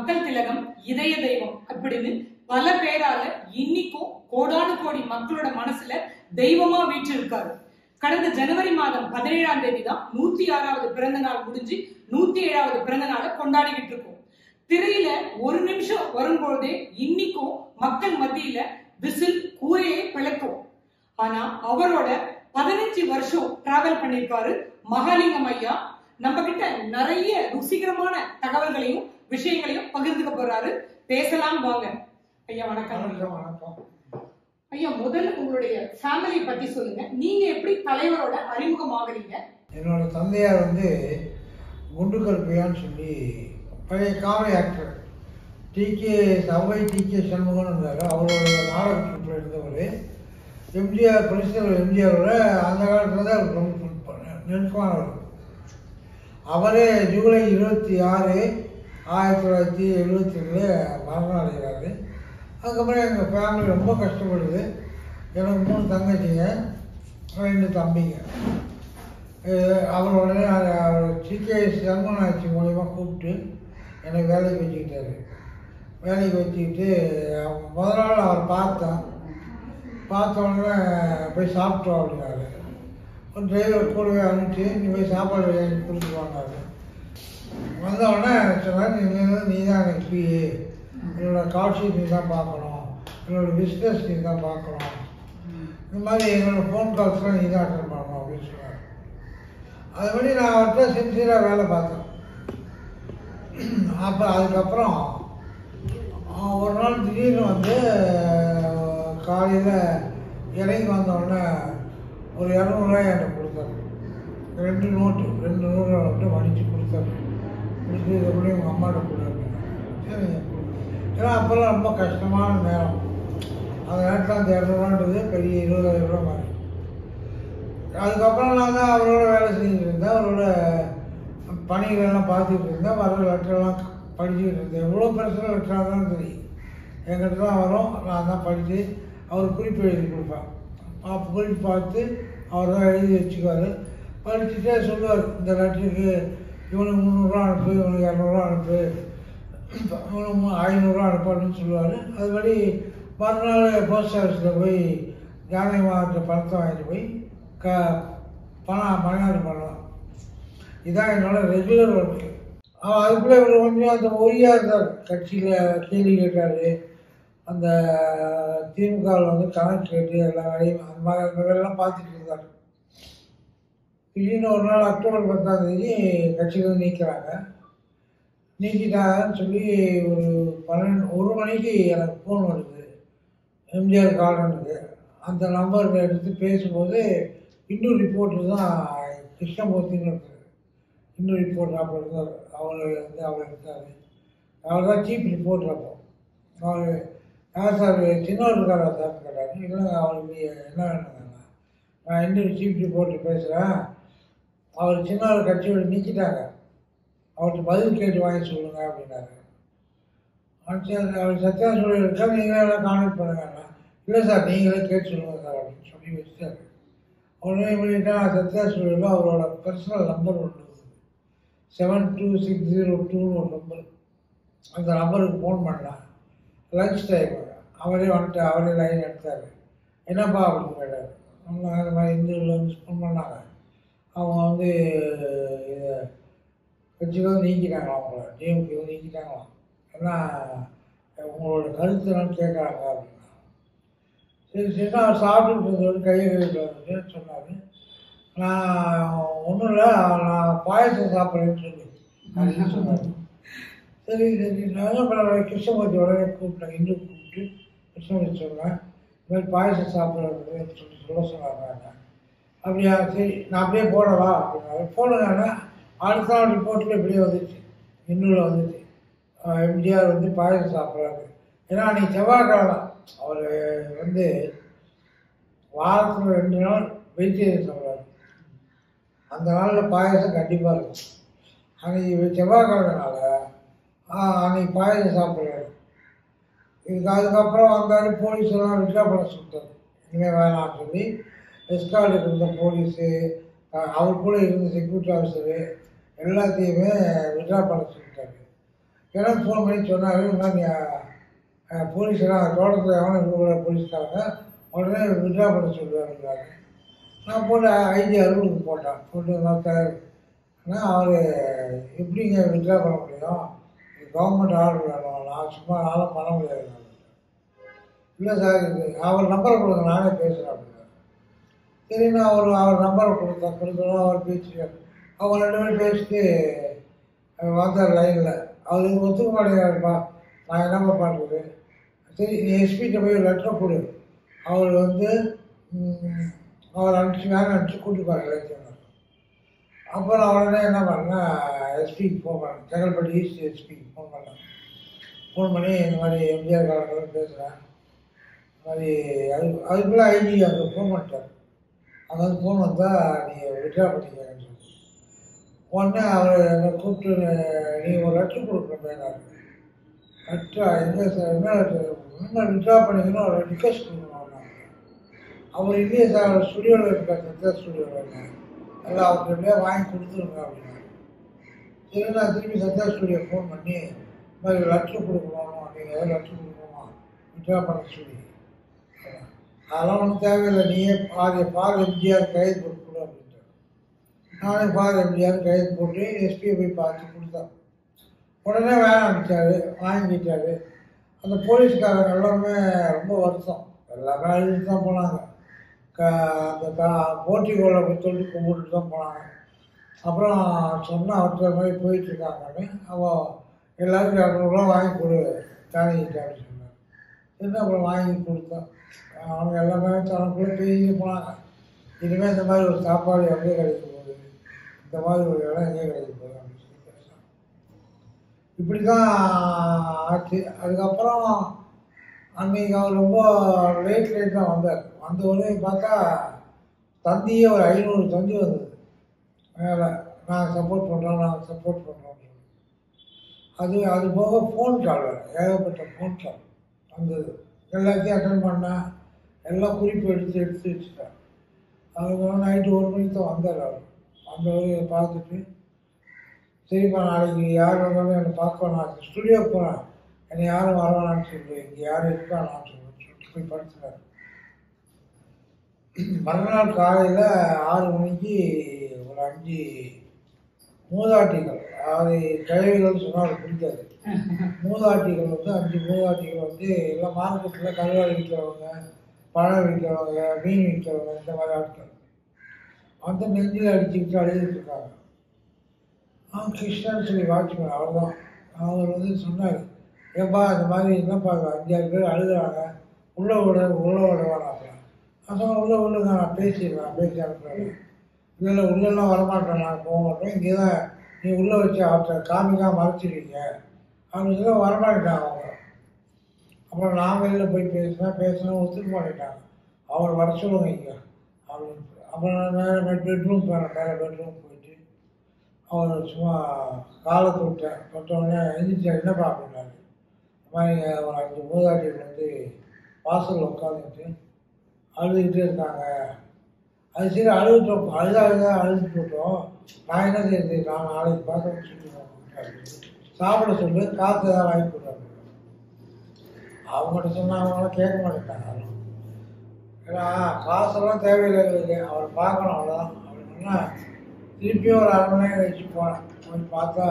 மக்கள் திலகம் இதய தெய்வம் அப்படின்னு பல பேரால இன்னிக்கும் கோடானு கோடி மக்களோட மனசுல தெய்வமா வீற்றிருக்காரு கடந்த ஜனவரி மாதம் பதினேழாம் தேதி தான் நூத்தி ஆறாவது பிறந்த நாள் முடிஞ்சு நூத்தி ஏழாவது பிறந்த நாளை கொண்டாடிக்கிட்டு இருக்கோம் திரையில ஒரு நிமிஷம் வரும்பொழுதே இன்னிக்கும் மக்கள் மத்தியில விசில் கூரையே பிளக்கும் ஆனா அவரோட பதினஞ்சு வருஷம் டிராவல் பண்ணிருக்காரு மகாலிங்கம் ஐயா நம்ம கிட்ட நிறைய ருசிகரமான தகவல்களையும் விஷயங்களையும் பகிர்ந்துக்க போறாரு பேசலாம் வாங்க ஐயா வணக்கம் வணக்கம் வணக்கம் ஐயா முதல்ல உங்களுடைய ஃபேமிலி பத்தி சொல்லுங்க நீங்க எப்படி தலைவரோட அறிமுகம் ஆகுறீங்க என்னோட தந்தையார் வந்து குண்டுக்கல் பிரியான்னு சொல்லி பழைய காமெடி ஆக்டர் டிகே சவை டிகே சண்முகன் இருந்தார் அவரோட நாடக ட்ரூப்பில் இருந்தவர் எம்ஜிஆர் பரிசுத்தலைவர் எம்ஜிஆரோட அந்த காலத்தில் தான் அவர் ரொம்ப நெருக்கமானவர் அவரே ஜூலை இருபத்தி ஆறு ஆயிரத்தி தொள்ளாயிரத்தி எழுபத்தி ரெண்டு மரணம் அடைகிறாரு அதுக்கப்புறம் எங்கள் ஃபேமிலி ரொம்ப கஷ்டப்படுது எனக்கு மூணு தங்கச்சிங்க ரெண்டு தம்பிங்க அஹ் அவர் உடனே அ- அவர் சிகே சர்மனாட்சி மூலியமாக கூப்பிட்டு என்னை வேலைக்கு வச்சுக்கிட்டாரு வேலைக்கு வச்சுக்கிட்டு அவ- முத நாள் அவர் பார்த்தேன் பார்த்த உடனே போய் சாப்பிட்டோம் அப்படின்னாரு ஒரு டிரைவர் கூடவே அனுப்பிச்சு நீ போய் சாப்பாடு வாங்கி கொடுத்துட்டு வாங்காரு வந்த உடனே சொன்னார் நீ நீ தான் எனக்கு பிஏ என்னோட கால் ஷீட் நீ தான் பார்க்கணும் என்னோட பிஸ்னஸ் நீ தான் பார்க்கணும் இந்த மாதிரி என்னோட ஃபோன் கால்ஸ்லாம் நீ தான் அட்டன் பண்ணணும் அப்படின்னு சொன்னார் அதுபடி நான் அவர்கிட்ட சின்சியராக வேலை பார்த்தேன் அப்போ அதுக்கப்புறம் ஆஹ், ஒரு நாள் திடீர்னு வந்து காலையில் இறங்கி வந்த உடனே ஒரு இரநூறுவாய் என்கிட்ட கொடுத்தாரு ரெண்டு நோட்டு ரெண்டு நூறு நோட்டு மடித்து கொடுத்தாரு கொடுத்து இதை கூட உங்கள் அம்மாட்ட கொடு அப்படின்னாரு. சரிங்க கொடுங்க. ஏன்னா அப்போல்லாம் ரொம்ப கஷ்டமான நேரம் அந்த நேரத்தில் அந்த இரநூறுவான்றது பெரிய இருபதாயிரம் ரூபா மாதிரி அதுக்கப்புறம் நான் தான் அவரோட வேலை செஞ்சுட்டு இருந்தேன் அவரோட பணிகளெல்லாம் பார்த்துட்டு இருந்தேன் வர லெட்டரெல்லாம் படிச்சுட்டு இருந்தேன் எவ்வளோ பெருசாக லெட்டராக தான் தெரியும் என்கிட்ட தான் வரும் நான் தான் படித்து அவர் குறிப்பு எழுதி கொடுப்பேன் அப்போ குறிப்பு பார்த்து அவர் தான் எழுதி வச்சுக்குவார் படிச்சுட்டே சொல்லுவார் இந்த லெட்டருக்கு இவனுக்கு முந்நூறுரூவா அனுப்பு இவனுக்கு இரநூறுவா அனுப்பு இவனுக்கு மு- ஐநூறுரூவா அனுப்பு அப்படின்னு சொல்லுவார் அதுபடி மறுநாள் போஸ்ட் ஆஃபீஸில் போய் ஜானகி மாவட்ட பணத்தை வாங்கிட்டு போய் க பணம் மலைநாடு பண்ணலாம் இதான் என்னோட ரெகுலர் ஒர்க்கு அவன் அதுக்குள்ளே இவர் கொஞ்சம் அந்த ஒய்யாக இருந்தார் கட்சியில் கேள்வி கேட்டார் அந்த திமுகவில் வந்து கணக்கு கேட்டு எல்லா வேலையும் அந்த மாதிரி அந்த வேலையெல்லாம் பார்த்துட்டு இருந்தார் திடீர்னு ஒரு நாள் அக்டோபர் பத்தாம் தேதி கட்சியில் நீக்கிறாங்க நீக்கிட்டாங்கன்னு சொல்லி ஒரு பன்னெண்டு ஒரு மணிக்கு எனக்கு ஃபோன் வருது எம்ஜிஆர் கார்டனுக்கு அந்த நம்பர் எடுத்து பேசும்போது இன்னும் ரிப்போர்ட்டர் தான் கிருஷ்ணமூர்த்தின்னு இருக்கார் இன்னும் ரிப்போர்ட்டர் அப்போ இருந்தார் அவர் வந்து அவர் இருக்கார் அவர் தான் சீஃப் ரிப்போர்ட்டர் அப்போ அவர் யார் சார் சின்னவர் இருக்காரா சார் கேட்டார் இல்லைங்க அவருக்கு என்ன வேணுங்க நான் இன்னும் சீஃப் ரிப்போர்ட்டர் பேசுகிறேன் அவர் சின்னவர் கட்சியோட நீக்கிட்டாங்க அவர்கிட்ட பதில் கேட்டு வாங்கி சொல்லுங்க அப்படின்னாரு ஆ, சரி அவர் சத்யா சொல்லியிருக்கா நீங்களே எல்லாம் கான்டாக்ட் பண்ணுங்கன்னா இல்லை சார் நீங்களே கேட்டு சொல்லுங்க சார் அப்படின்னு சொல்லி வச்சுட்டாரு உடனே பண்ணிட்டா சத்யா சொல்லியில் அவரோட பர்சனல் நம்பர் ஒன்று செவன் டூ சிக்ஸ் ஜீரோ டூன்னு ஒரு நம்பர் அந்த நம்பருக்கு ஃபோன் பண்ணேன் லஞ்ச் டைம் அவரே வந்துட்டு அவரே லைன் எடுத்தார் என்னப்பா அப்படின்னு கேட்டார் அவங்க அந்த மாதிரி இந்துவில் வந்து ஃபோன் பண்ணாங்க அவங்க வந்து இதை கட்சியில் வந்து நீக்கிட்டாங்களாம் அவங்கள டிஎம்கே வந்து நீக்கிட்டாங்களாம் ஏன்னா உங்களோட கருத்து என்னன்னு கேட்குறாங்க அப்படின்னா சரி சரி அவர் சாப்பிட்டுட்டு இருந்தவர் கையை கழுவிட்டு வந்துட்டு சொன்னார் நான் ஒன்றும் இல்லை நான் பாயசம் சாப்பிட்றேன்னு சொல்லி அப்படின்னு சொன்னார் சரி சரி நான் என்ன பண்ண கிருஷ்ணமூர்த்தி உடனே கூப்பிட்டேன் இந்து கூப்பிட்டு கிருஷ்ணமூர்த்தி சொன்னேன் இந்த மாதிரி பாயசம் சாப்பிட்றது சொல்லி சொல்ல சொன்னாங்க அப்படியா சரி நான் அப்படியே போடவா அப்படின்னாரு போடுங்கன்னா அடுத்த நாள் ரிப்போர்ட்டில் இப்படியே வந்துச்சு இன்னூரில் வந்துச்சு ஆஹ் எம்ஜிஆர் வந்து பாயசம் சாப்பிட்றாரு ஏன்னா அன்றைக்கி செவ்வாய்க்கிழமை அவர் வந்து வாரத்தில் ரெண்டு நாள் வெஜிடேரியன் சாப்பிட்றாரு அந்த நாளில் பாயசம் கண்டிப்பாக இருக்கும் அன்றைக்கி செவ்வாய்க்கிழமைனால ஆஹ் அன்னைக்கு பாயசம் சாப்பிட்றாரு இதுக்கு அதுக்கப்புறம் வந்தாரு போலீஸ் எல்லாம் விட்ரா பண்ண சொல்லிட்டாரு இனிமேல் வேணாம்னு சொல்லி எஸ்கார்டுக்கு இருந்த போலீஸு அஹ் அவர் கூட இருந்த செக்யூரிட்டி ஆஃபீஸரு எல்லாத்தையுமே விட்ரா பண்ண சொல்லிட்டாரு எனக்கு ஃபோன் பண்ணி சொன்னார் இந்த மாதிரி அஹ், போலீஸ்லாம் தோட்டத்தில் எவனும் இருக்கிற போலீஸ்காரங்க உடனே விட்ரா பண்ண சொல்லுவாருங்கிறாரு நான் போட்டு ஐடி அறுபதுக்கு போட்டேன் போட்டு சார் ஆனால் அவர் எப்படிங்க விட்ரா பண்ண முடியும் கவர்மெண்ட் ஆர்டர் வேணும் நான் சும்மா நானும் பண்ண முடியாது இல்லை சார் இது அவர் நம்பரை கொடுங்க நானே பேசுகிறேன் அப்படின்னா சரி நான் அவர் அவர் நம்பரை கொடுத்தேன் கொடுத்தோம் அவர் பேச்சு அவங்க ரெண்டு பேரும் பேசிட்டு அஹ், வந்தார் லைனில் அவர் இது ஒத்துக்க மாட்டேங்கிறாருப்பா நான் என்னப்பா பண்ணுறது சரி நீ எஸ்பிகிட்ட போய் லெட்டர் கொடு அவர் வந்து ம், அவர் அனுப்பிச்சு வேலை அனுப்பிச்சு கூட்டு பாரு சொன்னார் அப்புறம் உடனே என்ன பண்ணேன் எஸ்பிக்கு ஃபோன் பண்ணேன் செங்கல்பட்டு ஈஸ்ட் எஸ்பிக்கு ஃபோன் பண்ணேன் ஃபோன் பண்ணி இந்த மாதிரி எம்ஜிஆர் காலத்தில் பேசுகிறேன் இந்த மாதிரி அது அதுக்குள்ளே ஐடி அங்கே ஃபோன் பண்ணிட்டார் அங்கே வந்து ஃபோன் வந்தால் நீங்கள் விட்ரா பண்ணிக்கங்கன்னு சொல்லி உடனே அவர் என்னை கூப்பிட்டு நீங்கள் ஒரு லெட்ரு கொடுக்கணும் லெட்ரா எங்கே சார் என்ன லெட்ரு இன்னும் விட்ரா பண்ணிக்கணும் ஒரு ரிக்வஸ்ட் கொடுக்கணும் அவர் இல்லையே சார் அவர் ஸ்டுடியோவில் இருக்கார் சத்யா ஸ்டுடியோவில் இருக்கார் எல்லாம் அவருக்கு எப்படியா வாங்கி கொடுத்துருங்க அப்படின்னா சரி நான் திருப்பி சத்யா ஸ்டுடியோ ஃபோன் பண்ணி இந்த மாதிரி லெட்ரு கொடுக்கணும் நீங்கள் ஏதாவது லெட்ரு கொடுக்கணுமா விட்ரா பண்ண சொல்லி அதெல்லாம் ஒன்றும் தேவையில்லை நீயே பாரு பாரு எம்ஜிஆர் கைது போட்டு கொடு அப்படின்ட்டு நானே பாரு எம்ஜிஆர் கைது போட்டு எஸ்பியை போய் பார்த்து கொடுத்தேன் உடனே வேலை அனுப்பிச்சாரு வாங்கிட்டாரு அந்த போலீஸ்காரங்க எல்லாருமே ரொம்ப வருத்தம் எல்லாமே அழுதுட்டு தான் போனாங்க க அந்த க போர்ட்டிகோவில் போய் சொல்லி கும்பிட்டுட்டு தான் போனாங்க அப்புறம் சொன்ன அவர்கிட்ட மாதிரி போயிட்டுருக்காங்கன்னு அவன் எல்லாருக்கும் இரநூறுவா வாங்கி கொடு தானிக்கிட்ட அப்படின்னு சொன்னார் என்ன அப்புறம் வாங்கி கொடுத்தேன் அவங்க எல்லாமே தனக்குள்ளே பேசிட்டு போனாங்க இனிமேல் இந்த மாதிரி ஒரு சாப்பாடு எங்கே கிடைக்க போகுது இந்த மாதிரி ஒரு இடம் எங்கே கிடைக்க போகுது அப்படின்னு சொல்லி பேசினாங்க இப்படி தான் ஆச்சு அதுக்கப்புறம் அன்னைக்கு அவர் ரொம்ப லேட் லேட் தான் வந்தார் வந்த உடனே பார்த்தா தந்தியே ஒரு ஐநூறு தந்தி வந்தது மேலே நாங்கள் சப்போர்ட் பண்ணுறோம் நாங்கள் சப்போர்ட் பண்ணுறோம் அது அது போக ஃபோன் கால் வேறு ஏகப்பட்ட ஃபோன் கால் வந்தது எல்லாத்தையும் அட்டன் பண்ணேன் எல்லாம் குறிப்பு எடுத்து எடுத்து வச்சுட்டேன் அதுக்கப்புறம் நைட்டு ஒரு மணிக்கு தான் வந்தார் அவர் வந்தவர் பார்த்துட்டு சரிப்பா நாளைக்கு யார் வந்தாலும் என்னை பார்க்க நான் ஸ்டுடியோ போகிறேன் என்னை யாரும் வரவேணான்னு சொல்லு இங்கே யாரும் இருக்கானான்னு சொல்லு சொல்லிட்டு போய் படுத்துட்டார் மறுநாள் காலையில் ஆறு மணிக்கு ஒரு அஞ்சு மூதாட்டிகள் அது கிழவிகள் சொன்னால் அது பிடிக்காது மூதாட்டிகள் வந்து அஞ்சு மூதாட்டிகள் வந்து எல்லாம் மார்க்கெட்டில் கருவாடு விற்கிறவங்க பழம் விற்கிறவங்க மீன் விற்கிறவங்க இந்த மாதிரி ஆட்கள் வந்து நெஞ்சில் அடிச்சுக்கிட்டு அழுதுட்டு இருக்காங்க அவன் கிருஷ்ணன் சொல்லி வாட்ச்மேன் அவ்வளோதான் அவர் வந்து சொன்னார் ஏப்பா இந்த மாதிரி என்னப்பா இது அஞ்சாறு பேர் அழுகுறாங்க உள்ளே விட உள்ளே விட வேணாப்பா நான் சொன்னேன் உள்ளே விடுங்க நான் பேசிடுறேன் பேசி அனுப்புறேன் இல்லை இல்லை உள்ளெல்லாம் வரமாட்டேன் நான் போக மாட்டேன் இங்கே தான் நீ உள்ளே வச்சு அவர்கிட்ட காமிக்காம மறைச்சிடுவீங்க அப்படின்னு சொல்லி வரமாட்டேன் அவங்க அப்புறம் நான் வெளியில் போய் பேசினேன் பேசினா ஒத்துக்க மாட்டேட்டாங்க அவர் வர சொல்லுங்க இங்கே அப்படின்னு அப்புறம் நான் மேலே பெட்ரூம் போனேன் மேலே பெட்ரூம் போயிட்டு அவர் சும்மா காலை தொட்டேன் தொட்டவுடனே எந்திரிச்சா என்னப்பா அப்படின்னாரு இந்த மாதிரி ஒரு அஞ்சு மூதாட்டிகள் வந்து வாசலில் உட்காந்துட்டு அழுதுகிட்டே இருக்காங்க அது சரி அழுதுட்டோம் அழுதா அழுதா அழுது போட்டோம் நான் என்ன செய்யுது நான் நாளைக்கு பார்க்க சொல்லுவேன் சாப்பிட சொல்லு காற்று ஏதாவது வாங்கி கொடுத்தாங்க அவங்கள்ட்ட சொன்னா அவங்களாம் கேட்க மாட்டேங்கிறாங்க யாரும். ஏன்னா காசெல்லாம் தேவையில்லை எங்களுக்கு அவரை பார்க்கணும் அவ்வளோதான் அப்படின்னா திருப்பியும் ஒரு அரை மணி நேரம் கழிச்சு போனேன் போய் பார்த்தா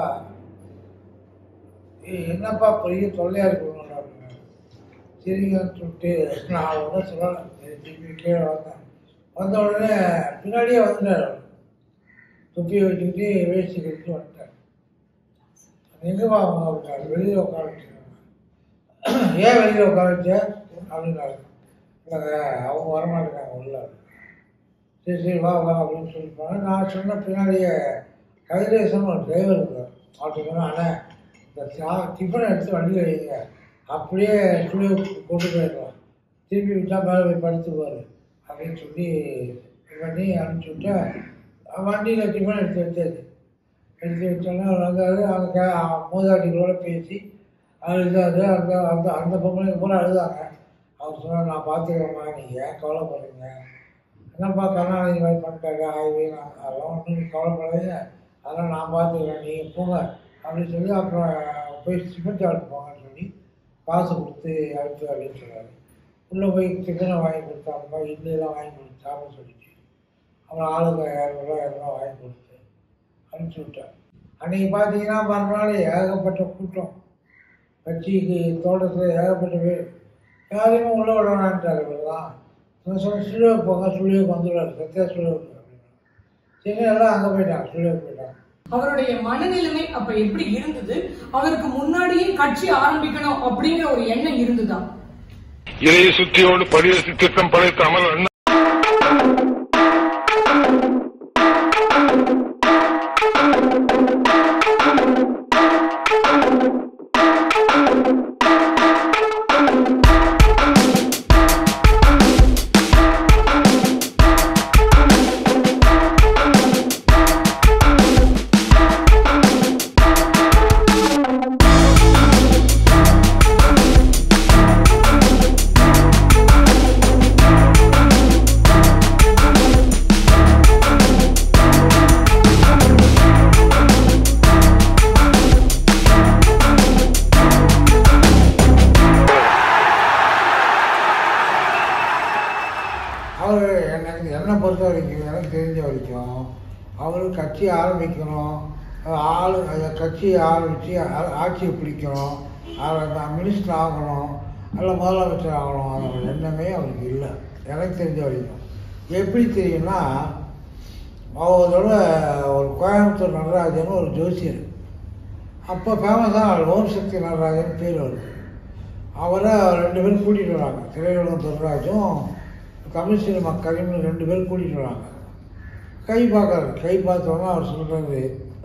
ஏய் என்னப்பா பெரிய தொல்லையாக இருக்கணும் அப்படின்னா சரிங்கன்னு சொல்லிட்டு நான் ஒன்றும் சொல்லலை சரி, திருப்பி கீழே வந்தேன் வந்த உடனே பின்னாடியே வந்துட்டார் அவர். தொப்பியை வச்சுக்கிட்டு வேஷ்டி கட்டிட்டு வந்துட்டார் எங்கேப்பா அவங்க அப்படின்னாரு வெளியில் உட்கார வச்சுருக்காங்க ஏன் வெளியில் உட்கார வச்ச அப்படின்னாரு இல்லைங்க அவங்க வரமாட்டேங்காங்க உள்ள சரி சரி வா வா அப்படின்னு சொல்லிப்பாங்க நான் சொன்ன பின்னாடியே கதிரேசன் ஒரு டிரைவர் இருந்தார் அவர்கிட்ட சொன்னேன் அண்ணே இந்த சா- டிஃபனை எடுத்து வண்டியில் வைங்க அப்படியே ஸ்டுடியோக்கு கொண்டு போயிடலாம் திருப்பி விட்டால் மேலே போய் படுத்துக்குவார் அப்படின்னு சொல்லி இது பண்ணி அனுப்பிச்சி விட்டா வண்டியில் டிஃபன் எடுத்து வச்சாச்சு எடுத்து வச்சோன்னா அவர் வந்தார் அந்த கே- மூதாட்டிகளோட பேசி அழுதாரு அந்த அந்த அந்த பொம்பளைங்க பூரா அழுதாங்க அவர் சொன்னார் நான் பார்த்துக்கிறேம்மா நீங்கள் ஏன் கவலைப்படுறீங்க என்னப்பா கருணாநிதி மாதிரி பண்ணிட்டாரு ஆய்வு நான் அதெல்லாம் ஒன்றும் நீ கவலைப்படாதீங்க அதெல்லாம் நான் பார்த்துக்கிறேன் நீங்கள் போங்க அப்படின்னு சொல்லி அப்புறம் போய் சிமெண்ட் ஆள் போங்கன்னு சொல்லி காசு கொடுத்து அனுப்பி அப்படின்னு சொல்கிறாரு உள்ளே போய் சிக்கனை வாங்கி கொடுத்தாப்பா இட்லியெல்லாம் வாங்கி கொடுத்து சாப்பிட சொல்லிச்சு அப்புறம் ஆளுக்கு இரநூறுவா இரநூறுவா வாங்கி கொடுத்து அனுப்பிச்சி விட்டேன் அன்றைக்கி பார்த்தீங்கன்னா மறுநாள் ஏகப்பட்ட கூட்டம் கட்சிக்கு தோட்டத்தில் ஏகப்பட்ட பேர் யாரையுமே உள்ள விடணுன்ட்டார் இவர் தான் நான் சொன்னேன் சுழியோக்கு போங்க சுழியோக்கு வந்துடுவார் சத்யா சுழியோக்கு அப்படின்னு சரி எல்லாம் அங்கே போயிட்டாங்க சுழியோக்கு போயிட்டாங்க அவருடைய மனநிலைமை அப்ப எப்படி இருந்தது அவருக்கு முன்னாடியே கட்சி ஆரம்பிக்கணும் அப்படிங்கிற ஒரு எண்ணம் இருந்ததா இறையை சுற்றியோடு பரிசு திட்டம் படைத்த அமர் அண்ணா அவர் எனக்கு என்னை பொறுத்த வரைக்கும் எனக்கு தெரிஞ்ச வரைக்கும் அவர் கட்சி ஆரம்பிக்கணும் ஆளு அந்த கட்சியை ஆரம்பித்து ஆட்சியை பிடிக்கணும் மினிஸ்டர் ஆகணும் அல்ல முதலமைச்சர் ஆகணும் அந்த எண்ணமே அவருக்கு இல்லை எனக்கு தெரிஞ்ச வரைக்கும் எப்படி தெரியும்னா அவரோட ஒரு கோயம்புத்தூர் நடராஜன் ஒரு ஜோசியர் அப்போ ஃபேமஸான ஓம் சக்தி நடராஜன் பேர் வருது அவரை ரெண்டு பேரும் கூட்டிகிட்டு வராங்க திரையுலகம் துர்ராஜும் தமிழ் சினிமா கலைஞர் ரெண்டு பேரும் கூட்டிகிட்டு வராங்க கை பார்க்குறாரு கை பார்த்தோன்னா அவர் சொல்கிறாரு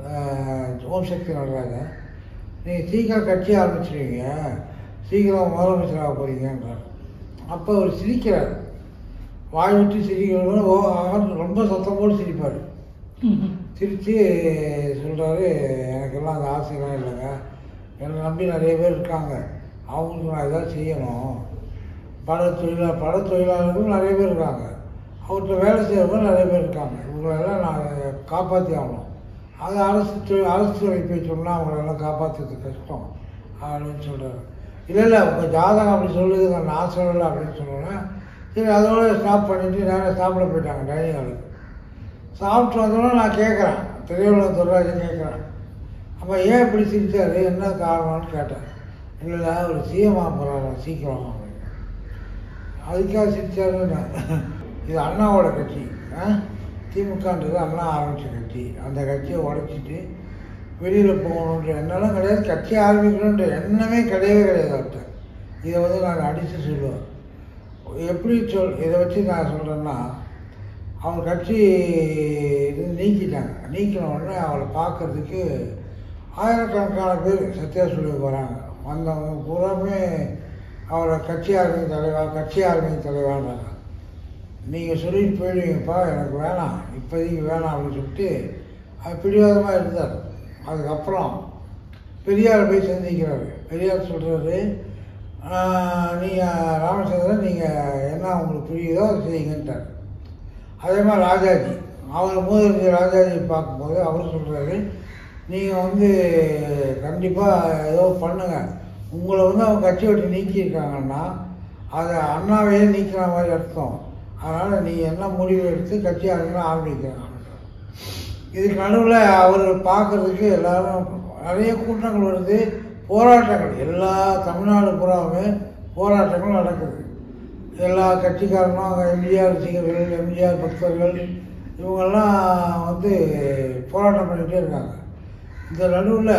ஓம் சக்தி நடராஜன் நீங்கள் சீக்கிரம் கட்சி ஆரம்பிச்சிருவீங்க சீக்கிரம் முதலமைச்சர் ஆக போகிறீங்கன்றார் அப்போ அவர் சிரிக்கிறார் வாய் விட்டு சிரிக்கிறது ஓ அவர் ரொம்ப சத்தமோடு சிரிப்பார் சிரித்து சொல்கிறாரு எனக்கெல்லாம் அந்த ஆசைலாம் இல்லைங்க என்னை நம்பி நிறைய பேர் இருக்காங்க அவங்களுக்கு நான் எதாவது செய்யணும் பட தொழிலா பட தொழிலாளர்களும் நிறைய பேர் இருக்காங்க அவர்கிட்ட வேலை செய்கிறவங்க நிறைய பேர் இருக்காங்க இவங்களெல்லாம் நான் காப்பாற்றி ஆகணும் அது அரசு தொழில் அரசு துறை போய் சொன்னால் அவங்களெல்லாம் காப்பாற்றுறது கஷ்டம் அப்படின்னு சொல்கிறாரு இல்லை இல்லை உங்கள் ஜாதகம் அப்படி சொல்லுதுங்க நான் சொல்லலை அப்படின்னு சொன்னோன்னே சரி அதோட ஸ்டாப் பண்ணிவிட்டு நேராக சாப்பிட போயிட்டாங்க டைனிங் ஹாலுக்கு சாப்பிட்டு வந்தோடனே நான் கேட்குறேன் திரையுலக துறைராஜன் கேட்குறேன் அப்போ ஏன் இப்படி சிரிச்சாரு என்ன காரணம்னு கேட்டேன் இல்லை இல்லை ஒரு சிஎம் ஆக போகிறாரா சீக்கிரம் அப்படின்னு அதுக்காக சிரிச்சாருன்னு இது அண்ணாவோட கட்சி ஆ திமுகன்றது அண்ணா ஆரம்பித்த கட்சி அந்த கட்சியை உடைச்சிட்டு வெளியில் போகணுன்ற எண்ணெல்லாம் கிடையாது கட்சி ஆரம்பிக்கணுன்ற எண்ணமே கிடையவே கிடையாது அவர்கிட்ட இதை வந்து நான் அடித்து சொல்லுவேன் எப்படி சொல் இதை வச்சு நான் சொல்கிறேன்னா அவர் கட்சி இது நீக்கிட்டாங்க நீக்கின உடனே அவரை பார்க்கறதுக்கு ஆயிரக்கணக்கான பேர் சத்யா சொல்லுக்கு வராங்க வந்தவங்க பூராமே அவரை கட்சி ஆர்மி தலைவா கட்சி ஆர்மி தலைவான்றாங்க நீங்கள் சொல்லிட்டு போயிடுவீங்கப்பா எனக்கு வேணாம் இப்போதைக்கு வேணாம் அப்படின்னு சொல்லிட்டு அது பிடிவாதமாக இருந்தார் அதுக்கப்புறம் பெரியார் போய் சந்திக்கிறாரு பெரியார் சொல்கிறாரு நீங்கள் ராமச்சந்திரன் நீங்கள் என்ன உங்களுக்கு புரியுதோ அதை செய்யுங்கன்ட்டார் அதே மாதிரி ராஜாஜி அவர் மூதறிஞர் ராஜாஜி பார்க்கும்போது அவர் சொல்கிறாரு நீங்கள் வந்து கண்டிப்பாக ஏதோ பண்ணுங்கள் உங்களை வந்து அவங்க கட்சி விட்டு நீக்கியிருக்காங்கன்னா அதை அண்ணாவையே நீக்கிற மாதிரி அர்த்தம் அதனால் நீ என்ன முடிவு எடுத்து கட்சி ஆரம்பிக்க ஆரம்பிக்கிறாங்க இதுக்கு நடுவில் அவர் பார்க்கறதுக்கு எல்லாரும் நிறைய கூட்டங்கள் வருது போராட்டங்கள் எல்லா தமிழ்நாடு பூராவுமே போராட்டங்கள் நடக்குது எல்லா கட்சிக்காரனும் அங்கே எம்ஜிஆர் ரசிகர்கள் எம்ஜிஆர் பக்தர்கள் இவங்கெல்லாம் வந்து போராட்டம் பண்ணிகிட்டே இருக்காங்க இந்த நடுவில்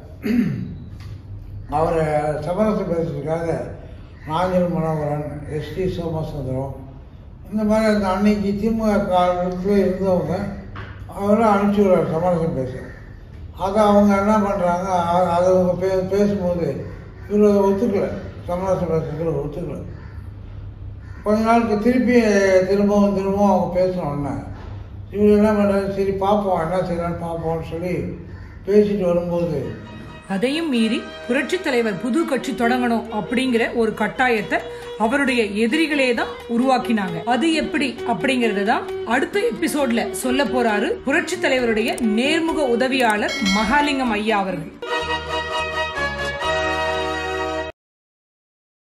அவரை சமரசம் பேசுறதுக்காக நாஞ்சல் மனோகரன் எஸ்டி சோமசுந்தரம் இந்த மாதிரி அந்த அன்னைக்கு திமுக காலத்தில் இருந்தவங்க அவரெல்லாம் அனுப்பிச்சி விடுறாரு சமரசம் பேச அதை அவங்க என்ன பண்ணுறாங்க அதை அவங்க பே பேசும்போது இவர் ஒத்துக்கலை சமரசம் பேசுறதுக்கு ஒத்துக்கலை கொஞ்ச நாளுக்கு திருப்பி திரும்பவும் திரும்பவும் அவங்க பேசணுன்னே இவர் என்ன பண்ணுறாரு சரி பார்ப்போம் என்ன செய்யலாம்னு பார்ப்போம்னு சொல்லி பேசிட்டு வரும்போது அதையும் மீறி புரட்சி தலைவர் புது கட்சி தொடங்கணும் அப்படிங்கிற ஒரு கட்டாயத்தை அவருடைய எதிரிகளே தான் உருவாக்கினாங்க அது எப்படி அப்படிங்கறத தான் அடுத்த எபிசோட்ல சொல்ல போறாரு புரட்சி தலைவருடைய நேர்முக உதவியாளர் மகாலிங்கம் ஐயா அவர்கள்